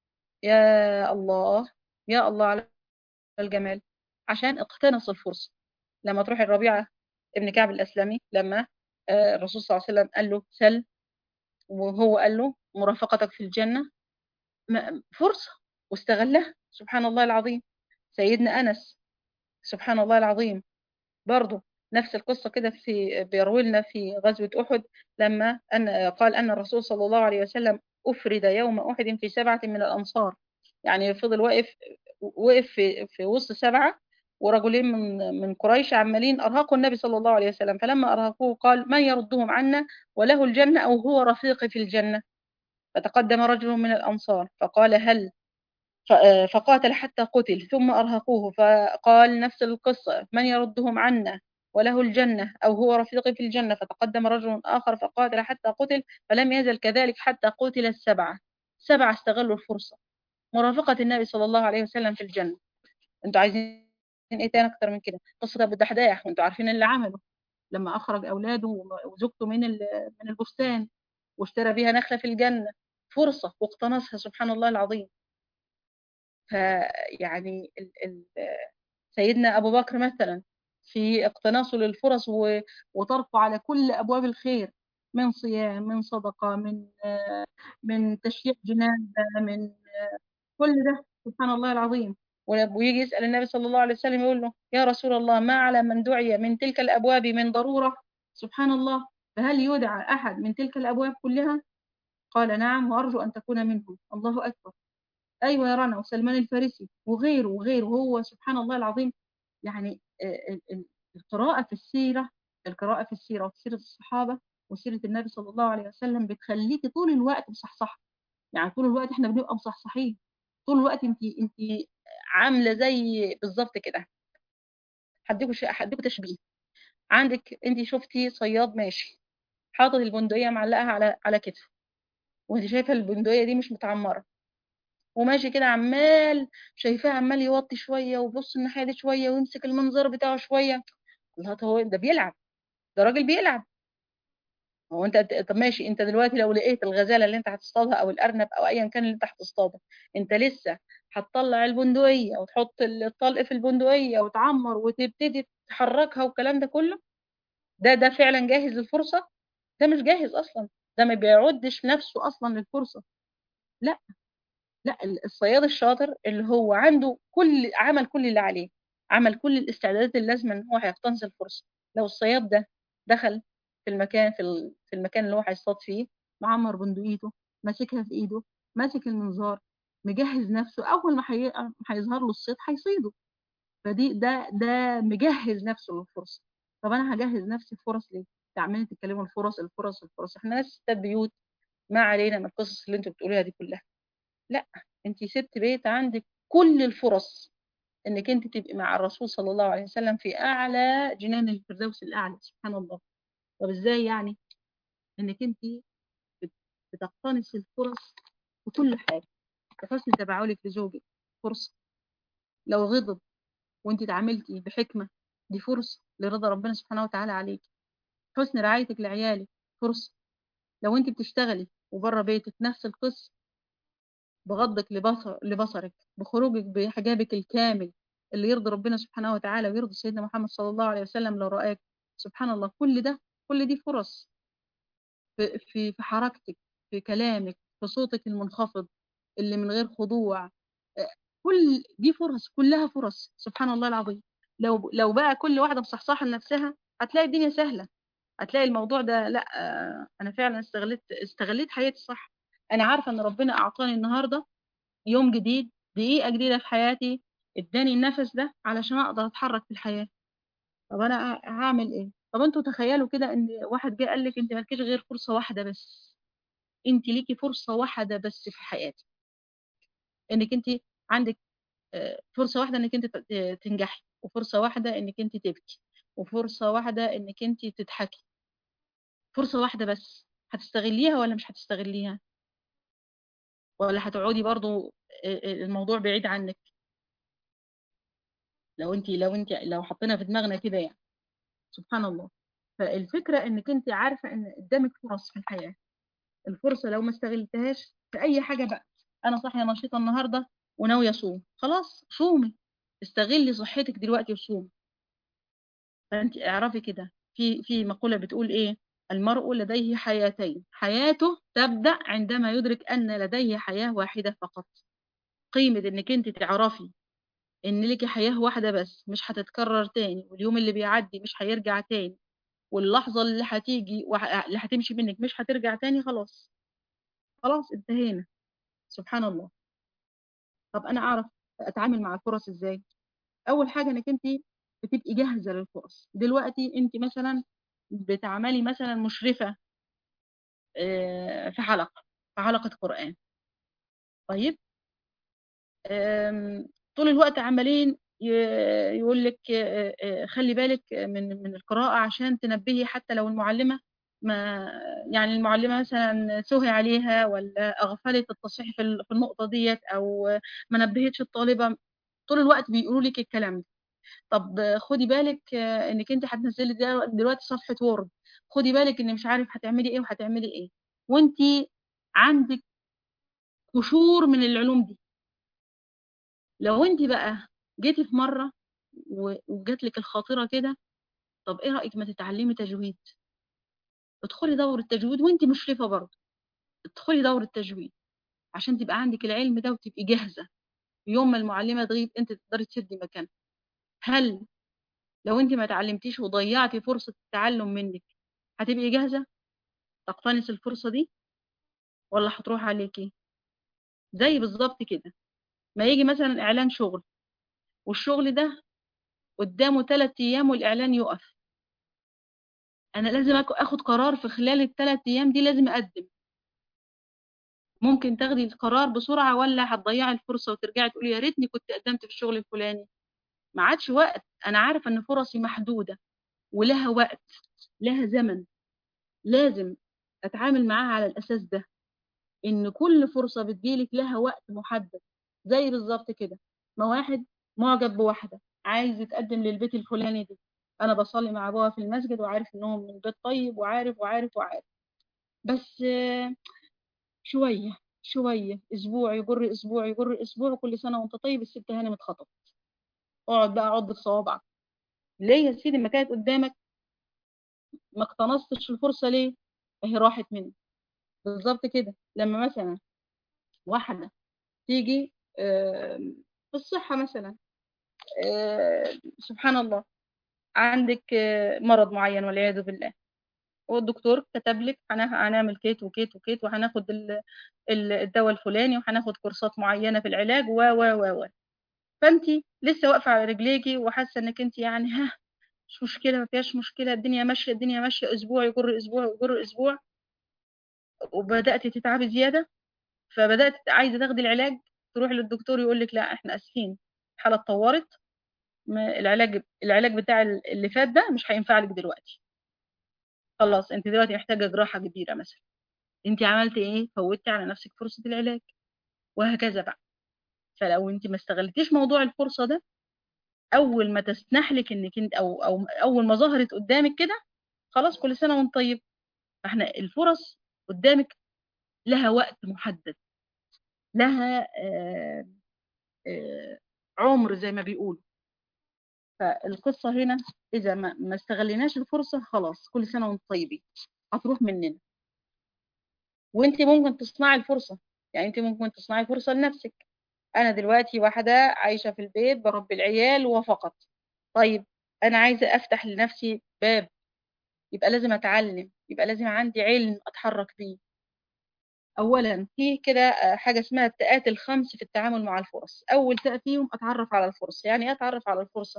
يا الله يا الله على الجمال عشان اقتنص الفرصة لما تروح الربيعة ابن كعب الأسلمي لما الرسول صلى الله عليه وسلم قال له سل وهو قال له مرافقتك في الجنة فرصة واستغلها سبحان الله العظيم سيدنا أنس سبحان الله العظيم برضه نفس القصة كده في بيروي لنا في غزوة أحد لما أن قال أن الرسول صلى الله عليه وسلم أفرد يوم أحد في سبعة من الأنصار يعني فضل واقف وقف في, في وسط سبعة ورجلين من من قريش عمالين أرهقوا النبي صلى الله عليه وسلم فلما أرهقوه قال من يردهم عنا وله الجنة أو هو رفيقي في الجنة فتقدم رجل من الأنصار فقال هل فقاتل حتى قتل ثم أرهقوه فقال نفس القصة من يردهم عنا وله الجنة أو هو رفيقي في الجنة فتقدم رجل آخر فقاتل حتى قتل فلم يزل كذلك حتى قتل السبعة سبعة استغلوا الفرصة مرافقة النبي صلى الله عليه وسلم في الجنة انتوا عايزين ايه تاني اكتر من كده قصة ابو الدحداح وانتوا عارفين اللي عمله لما اخرج اولاده وزوجته من من البستان واشترى بيها نخلة في الجنة فرصة واقتنصها سبحان الله العظيم فيعني ال ال سيدنا أبو بكر مثلا في اقتناصه للفرص و- وطرقه على كل أبواب الخير من صيام من صدقة من آه، من تشييع جنازة من آه، كل ده سبحان الله العظيم ويجي يسأل النبي صلى الله عليه وسلم يقول له يا رسول الله ما على من دعي من تلك الأبواب من ضرورة سبحان الله فهل يدعى أحد من تلك الأبواب كلها قال نعم وأرجو أن تكون منهم الله أكبر أيوة يا رنا وسلمان الفارسي وغيره وغيره هو سبحان الله العظيم يعني آه، ال- ال- القراءة في السيرة القراءة في السيرة وفي سيرة الصحابة وسيرة النبي صلى الله عليه وسلم بتخليكي طول الوقت مصحصحة يعني طول الوقت احنا بنبقى مصحصحين طول الوقت انت انت عاملة زي بالظبط كده هديكوا شيء هديكوا تشبيه عندك انت شفتي صياد ماشي حاطط البندقية معلقها على على كتفه وانت شايفة البندقية دي مش متعمرة وماشي كده عمال شايفاه عمال يوطي شوية ويبص الناحية دي شوية ويمسك المنظر بتاعه شوية الله طب هو ده بيلعب ده راجل بيلعب هو انت طب ماشي انت دلوقتي لو لقيت الغزالة اللي انت هتصطادها او الارنب او ايا كان اللي انت هتصطاده انت لسه هتطلع البندقية وتحط الطلق في البندقية وتعمر وتبتدي تحركها والكلام ده كله ده ده فعلا جاهز للفرصة ده مش جاهز اصلا ده ما بيعدش نفسه اصلا للفرصة لا لا الصياد الشاطر اللي هو عنده كل عمل كل اللي عليه عمل كل الاستعدادات اللازمه ان هو هيقتنص الفرصه لو الصياد ده دخل في المكان في, ال... في المكان اللي هو هيصطاد فيه معمر بندقيته ماسكها في ايده ماسك المنظار مجهز نفسه اول ما حي... هيظهر له الصيد هيصيده فدي ده ده مجهز نفسه للفرصه طب انا هجهز نفسي فرص ليه؟ عمالين تتكلموا الفرص الفرص الفرص احنا ناس ستات بيوت ما علينا من القصص اللي انتوا بتقولوها دي كلها لا انت ست بيت عندك كل الفرص انك انت تبقي مع الرسول صلى الله عليه وسلم في اعلى جنان الفردوس الاعلى سبحان الله طب ازاي يعني انك انت بتقتنصي الفرص في كل حاجه بحسن تفاعلك لزوجك فرصه لو غضب وانت تعاملتي بحكمه دي فرصه لرضا ربنا سبحانه وتعالى عليك حسن رعايتك لعيالك فرصه لو انت بتشتغلي وبره بيتك نفس القصه بغضك لبصر لبصرك بخروجك بحجابك الكامل اللي يرضي ربنا سبحانه وتعالى ويرضي سيدنا محمد صلى الله عليه وسلم لو رآك سبحان الله كل ده كل دي فرص في في في حركتك في كلامك في صوتك المنخفض اللي من غير خضوع كل دي فرص كلها فرص سبحان الله العظيم لو لو بقى كل واحده مصحصحه لنفسها هتلاقي الدنيا سهله هتلاقي الموضوع ده لا انا فعلا استغلت استغليت حياتي صح انا عارفه ان ربنا اعطاني النهارده يوم جديد دقيقه جديده في حياتي اداني النفس ده علشان اقدر اتحرك في الحياه طب انا هعمل ايه طب انتوا تخيلوا كده ان واحد جه قال لك انت مالكيش غير فرصه واحده بس انت ليكي فرصه واحده بس في حياتك انك انت عندك فرصه واحده انك انت تنجحي وفرصه واحده انك انت تبكي وفرصه واحده انك انت تضحكي فرصه واحده بس هتستغليها ولا مش هتستغليها ولا هتقعدي برضو الموضوع بعيد عنك لو انت لو انت لو حطينا في دماغنا كده يعني سبحان الله فالفكره انك انت عارفه ان قدامك فرص في الحياه الفرصه لو ما استغلتهاش في اي حاجه بقى انا صاحيه نشيطه النهارده وناويه اصوم خلاص صومي استغلي صحتك دلوقتي وصومي فانت اعرفي كده في في مقوله بتقول ايه المرء لديه حياتين حياته تبدا عندما يدرك ان لديه حياه واحده فقط قيمه انك انت تعرفي ان لك حياه واحده بس مش هتتكرر تاني واليوم اللي بيعدي مش هيرجع تاني واللحظه اللي هتيجي اللي هتمشي منك مش هترجع تاني خلاص خلاص انتهينا سبحان الله طب انا اعرف اتعامل مع الفرص ازاي اول حاجه انك انت بتبقي جاهزه للفرص دلوقتي انت مثلا بتعملي مثلا مشرفه في حلقه في حلقه قران طيب طول الوقت عمالين يقول لك خلي بالك من من القراءه عشان تنبهي حتى لو المعلمه ما يعني المعلمه مثلا سهي عليها ولا اغفلت التصحيح في النقطه ديت او ما نبهتش الطالبه طول الوقت بيقولوا لك الكلام ده طب خدي بالك انك انت هتنزلي دلوقتي صفحه وورد خدي بالك ان مش عارف هتعملي ايه وهتعملي ايه وانت عندك قشور من العلوم دي لو انت بقى جيتي في مرة وجات لك الخاطرة كده طب ايه رأيك ما تتعلمي تجويد ادخلي دورة تجويد وانت مشرفة برضه ادخلي دورة تجويد عشان تبقى عندك العلم ده وتبقي جاهزة يوم ما المعلمة تغيب انت تقدري تسدي مكانها هل لو انت ما تعلمتيش وضيعتي فرصة التعلم منك هتبقي جاهزة تقتنص الفرصة دي ولا هتروح عليكي زي بالظبط كده ما يجي مثلا اعلان شغل والشغل ده قدامه ثلاث ايام والاعلان يقف انا لازم اخد قرار في خلال الثلاث ايام دي لازم اقدم ممكن تاخدي القرار بسرعة ولا هتضيعي الفرصة وترجعي تقولي يا ريتني كنت قدمت في الشغل الفلاني ما عادش وقت انا عارفة ان فرصي محدودة ولها وقت لها زمن لازم اتعامل معاها على الاساس ده ان كل فرصة بتجيلك لها وقت محدد زي بالظبط كده ما واحد معجب بواحدة عايز يتقدم للبيت الفلاني دي انا بصلي مع ابوها في المسجد وعارف انهم من بيت طيب وعارف وعارف وعارف بس شوية شوية اسبوع يجر اسبوع يجر اسبوع كل سنة وانت طيب الست هانم اتخطبت اقعد بقى عض في صوابعك ليه يا سيدي ما كانت قدامك ما اقتنصتش الفرصة ليه اهي راحت مني بالظبط كده لما مثلا واحدة تيجي في الصحة مثلا سبحان الله عندك مرض معين والعياذ بالله والدكتور كتب لك هنعمل كيت وكيت وكيت وهناخد الدواء الفلاني وهناخد كورسات معينه في العلاج و و و و فانت لسه واقفه على رجليكي وحاسه انك انت يعني ها مش مشكله ما فيهاش مشكله الدنيا ماشيه الدنيا ماشيه اسبوع يجر اسبوع يجر اسبوع وبدات تتعبي زياده فبدات عايزه تاخدي العلاج تروح للدكتور يقول لك لا احنا اسفين الحاله اتطورت العلاج العلاج بتاع اللي فات ده مش هينفع لك دلوقتي خلاص انت دلوقتي محتاجه جراحه كبيره مثلا انت عملتي ايه فوتي على نفسك فرصه العلاج وهكذا بقى فلو انت ما استغلتيش موضوع الفرصه ده اول ما تسنح لك انك انت او او اول ما ظهرت قدامك كده خلاص كل سنه وانت طيب احنا الفرص قدامك لها وقت محدد لها آآ آآ عمر زي ما بيقولوا فالقصة هنا إذا ما, ما استغليناش الفرصة خلاص كل سنة وانت طيبين هتروح مننا وانت ممكن تصنعي الفرصة يعني انت ممكن تصنعي فرصة لنفسك أنا دلوقتي واحدة عايشة في البيت بربي العيال وفقط طيب أنا عايزة أفتح لنفسي باب يبقى لازم أتعلم يبقى لازم عندي علم أتحرك بيه أولا في كده حاجة اسمها التاءات الخمس في التعامل مع الفرص أول تاء فيهم أتعرف على الفرصة يعني إيه أتعرف على الفرصة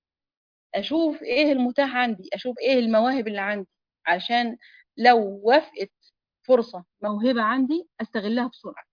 اشوف ايه المتاح عندي اشوف ايه المواهب اللي عندي عشان لو وافقت فرصة موهبة عندي استغلها بسرعة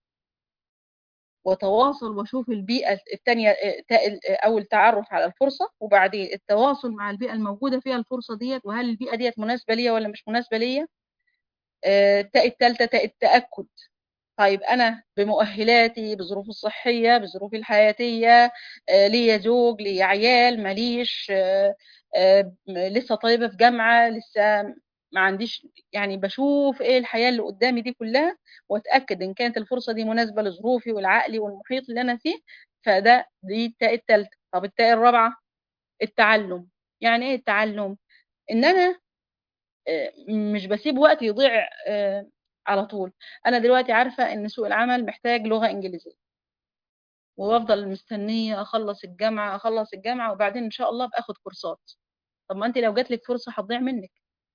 وتواصل واشوف البيئة التانية اول تعرف على الفرصة وبعدين التواصل مع البيئة الموجودة فيها الفرصة ديت وهل البيئة ديت مناسبة ليا ولا مش مناسبة ليا التاء التالتة تاء التأكد طيب أنا بمؤهلاتي بظروفي الصحية بظروفي الحياتية آه ليا زوج ليا عيال ماليش آه آه لسه طالبة في جامعة لسه ما عنديش يعني بشوف ايه الحياة اللي قدامي دي كلها واتأكد ان كانت الفرصة دي مناسبة لظروفي والعقلي والمحيط اللي انا فيه فده دي التاء التالتة طب التاء الرابعة التعلم يعني ايه التعلم ان انا مش بسيب وقت يضيع على طول انا دلوقتي عارفه ان سوق العمل محتاج لغه انجليزيه وافضل مستنيه اخلص الجامعه اخلص الجامعه وبعدين ان شاء الله باخد كورسات طب ما انت لو جات لك فرصه هتضيع منك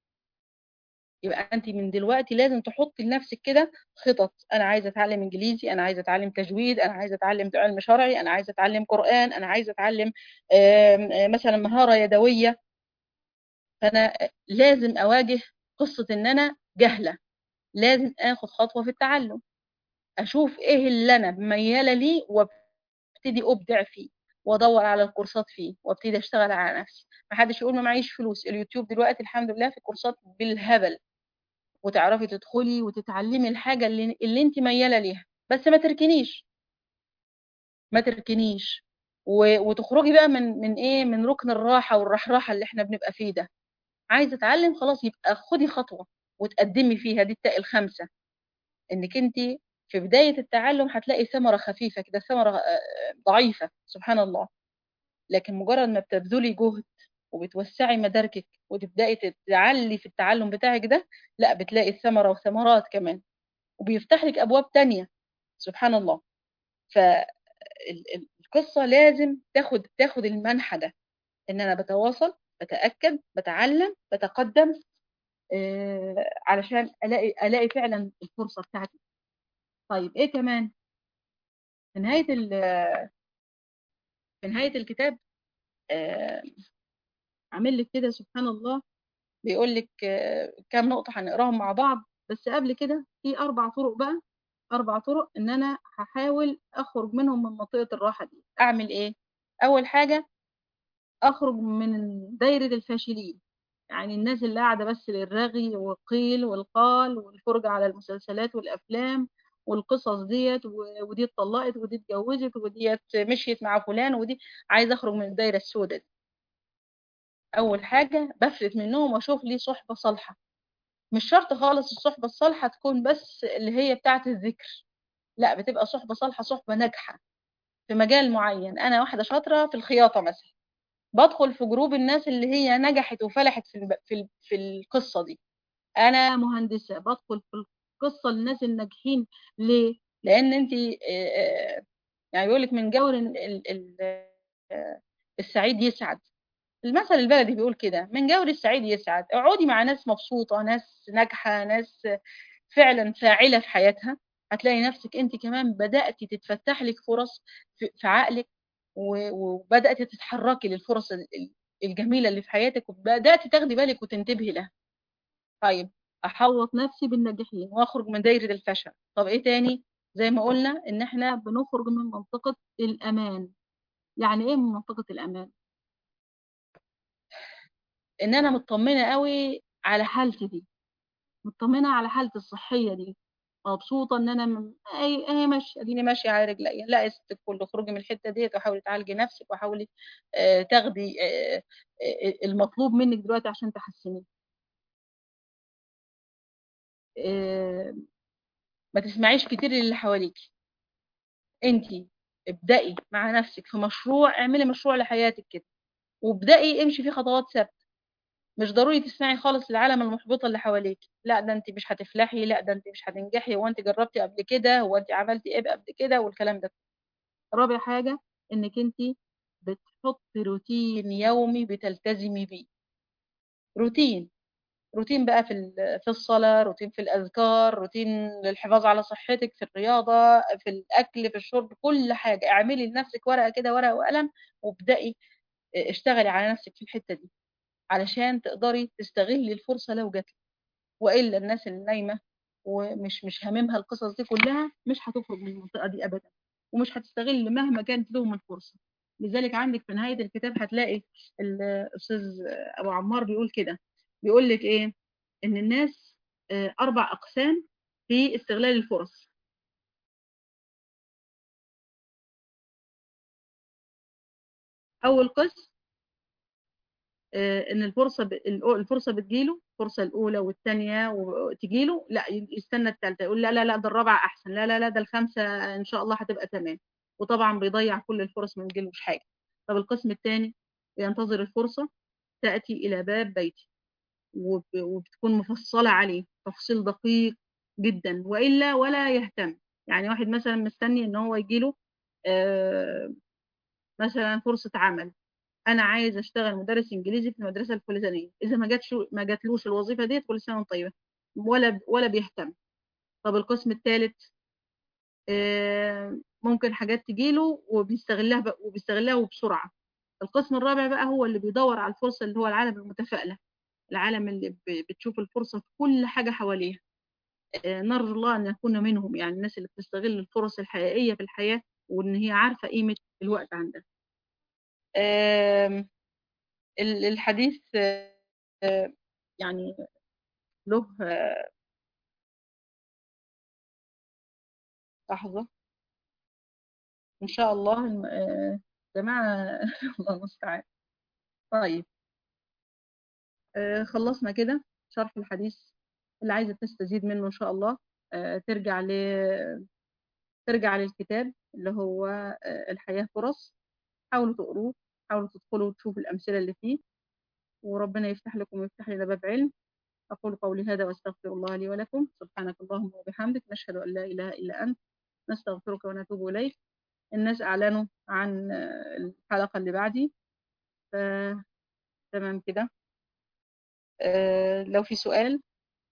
يبقى انت من دلوقتي لازم تحطي لنفسك كده خطط انا عايزه اتعلم انجليزي انا عايزه اتعلم تجويد انا عايزه اتعلم علم شرعي انا عايزه اتعلم قران انا عايزه اتعلم مثلا مهاره يدويه فانا لازم اواجه قصه ان انا جهله لازم اخد خطوه في التعلم اشوف ايه اللي انا مياله ليه وابتدي ابدع فيه وادور على الكورسات فيه وابتدي اشتغل على نفسي ما حدش يقول ما معيش فلوس اليوتيوب دلوقتي الحمد لله في كورسات بالهبل وتعرفي تدخلي وتتعلمي الحاجه اللي, اللي انت مياله ليها بس ما تركنيش ما تركنيش و... وتخرجي بقى من من ايه من ركن الراحه والرحراحه اللي احنا بنبقى فيه ده عايزه اتعلم خلاص يبقى خدي خطوه وتقدمي فيها دي التاء الخامسه انك انت في بداية التعلم هتلاقي ثمرة خفيفة كده ثمرة ضعيفة سبحان الله لكن مجرد ما بتبذلي جهد وبتوسعي مداركك وتبدأي تعلي في التعلم بتاعك ده لا بتلاقي ثمرة وثمرات كمان وبيفتح لك أبواب تانية سبحان الله فالقصة لازم تاخد تاخد المنحى ده ان انا بتواصل بتأكد بتعلم بتقدم آه علشان الاقي الاقي فعلا الفرصة بتاعتي طيب ايه كمان في نهاية في نهاية الكتاب آه عامل لك كده سبحان الله بيقول لك آه كام نقطة هنقراهم مع بعض بس قبل كده في أربع طرق بقى أربع طرق إن أنا هحاول أخرج منهم من منطقة الراحة دي أعمل إيه؟ أول حاجة أخرج من دايرة الفاشلين يعني الناس اللي قاعدة بس للرغي والقيل والقال والفرجة على المسلسلات والأفلام والقصص ديت ودي اتطلقت ودي اتجوزت وديت مشيت مع فلان ودي عايزة أخرج من الدايرة السوداء دي أول حاجة بفلت منهم وأشوف لي صحبة صالحة مش شرط خالص الصحبة الصالحة تكون بس اللي هي بتاعة الذكر لا بتبقى صحبة صالحة صحبة ناجحة في مجال معين أنا واحدة شاطرة في الخياطة مثلا بدخل في جروب الناس اللي هي نجحت وفلحت في في في القصة دي أنا مهندسة بدخل في القصة الناس الناجحين ليه؟ لأن أنت يعني بيقول لك من جور السعيد يسعد المثل البلدي بيقول كده من جور السعيد يسعد اقعدي مع ناس مبسوطة ناس ناجحة ناس فعلا فاعلة في حياتها هتلاقي نفسك انت كمان بدأتي تتفتح لك فرص في عقلك وبدأت تتحركي للفرص الجميلة اللي في حياتك وبدأت تاخدي بالك وتنتبهي لها طيب احوط نفسي بالناجحين واخرج من دايرة الفشل طب ايه تاني زي ما قلنا ان احنا بنخرج من منطقة الامان يعني ايه من منطقة الامان ان انا مطمنه قوي على حالتي دي مطمنه على حالتي الصحيه دي مبسوطه ان انا م... اي اي ماشيه اديني ماشيه على رجلي لا يا ست الكل اخرجي من الحته ديت وحاولي تعالجي نفسك وحاولي آه تاخدي آه آه المطلوب منك دلوقتي عشان تحسنيه ما تسمعيش كتير للي حواليكي انت ابدأي مع نفسك في مشروع اعملي مشروع لحياتك كده وابدأي امشي فيه خطوات ثابته مش ضروري تسمعي خالص العالم المحبطة اللي حواليك لا ده انت مش هتفلحي لا ده انت مش هتنجحي هو انت جربتي قبل كده هو انت عملتي ايه قبل كده والكلام ده رابع حاجة انك انت بتحطي روتين يومي بتلتزمي بيه روتين روتين بقى في في الصلاة روتين في الأذكار روتين للحفاظ على صحتك في الرياضة في الأكل في الشرب كل حاجة اعملي لنفسك ورقة كده ورقة وقلم وابدأي اشتغلي على نفسك في الحتة دي علشان تقدري تستغلي الفرصة لو جات وإلا الناس اللي نايمة ومش مش هاممها القصص دي كلها مش هتخرج من المنطقة دي أبدا ومش هتستغل مهما كانت لهم الفرصة لذلك عندك في نهاية الكتاب هتلاقي الأستاذ أبو عمار بيقول كده بيقول لك إيه إن الناس أربع أقسام في استغلال الفرص أول قسم ان الفرصه ب... الفرصه بتجيله الفرصه الاولى والثانيه وتجيله لا يستنى الثالثه يقول لا لا لا ده الرابعه احسن لا لا لا ده الخامسه ان شاء الله هتبقى تمام وطبعا بيضيع كل الفرص ما يجيلوش حاجه طب القسم الثاني ينتظر الفرصه تاتي الى باب بيتي وب... وبتكون مفصله عليه تفصيل دقيق جدا والا ولا يهتم يعني واحد مثلا مستني ان هو يجيله آه مثلا فرصه عمل انا عايز اشتغل مدرس انجليزي في المدرسه الفلانيه اذا ما جاتش ما جاتلوش الوظيفه ديت كل سنه وانت طيبه ولا ولا بيهتم طب القسم الثالث ممكن حاجات تجيله وبيستغلها بقى وبيستغلها وبسرعه القسم الرابع بقى هو اللي بيدور على الفرصه اللي هو العالم المتفائله العالم اللي بتشوف الفرصه في كل حاجه حواليها نرجو الله ان نكون منهم يعني الناس اللي بتستغل الفرص الحقيقيه في الحياه وان هي عارفه قيمه الوقت عندها الحديث يعني له لحظة إن شاء الله جماعة الله المستعان طيب خلصنا كده شرح الحديث اللي عايزة تستزيد منه إن شاء الله ترجع ل ترجع للكتاب اللي هو آه، الحياة فرص حاولوا تقروه حاولوا تدخلوا وتشوفوا الأمثلة اللي فيه وربنا يفتح لكم ويفتح لنا باب علم أقول قولي هذا وأستغفر الله لي ولكم سبحانك اللهم وبحمدك نشهد أن لا إله إلا أنت نستغفرك ونتوب إليك الناس أعلنوا عن آه، الحلقة اللي بعدي ف- تمام كده آه، لو في سؤال